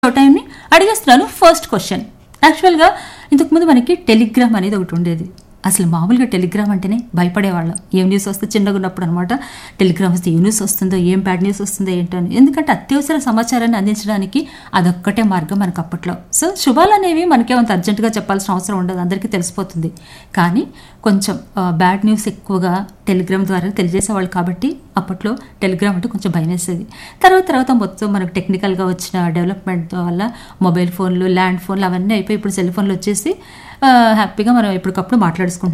టైంని అడిగేస్తున్నాను first question యాక్చువల్గా ఇంతకుముందు మనకి టెలిగ్రామ్ అనేది ఒకటి ఉండేది అసలు మామూలుగా టెలిగ్రామ్ అంటేనే భయపడేవాళ్ళం ఏం న్యూస్ వస్తే చిన్నగా ఉన్నప్పుడు అనమాట టెలిగ్రామ్ వస్తే ఏ న్యూస్ వస్తుందో ఏం బ్యాడ్ న్యూస్ వస్తుందో ఏంటో అని ఎందుకంటే అత్యవసర సమాచారాన్ని అందించడానికి అదొక్కటే మార్గం మనకు అప్పట్లో సో శుభాలు అనేవి మనకేమంత అర్జెంటుగా చెప్పాల్సిన అవసరం ఉండదు అందరికీ తెలిసిపోతుంది కానీ కొంచెం బ్యాడ్ న్యూస్ ఎక్కువగా టెలిగ్రామ్ ద్వారా తెలియజేసేవాళ్ళు కాబట్టి అప్పట్లో టెలిగ్రామ్ అంటే కొంచెం భయం వేసేది తర్వాత తర్వాత మొత్తం మనకు టెక్నికల్గా వచ్చిన డెవలప్మెంట్ వల్ల మొబైల్ ఫోన్లు ల్యాండ్ ఫోన్లు అవన్నీ అయిపోయి ఇప్పుడు సెల్ ఫోన్లు వచ్చేసి ఆ, హ్యాపీగా మనం ఎప్పటికప్పుడు మాట్లాడుకుంటున్నాం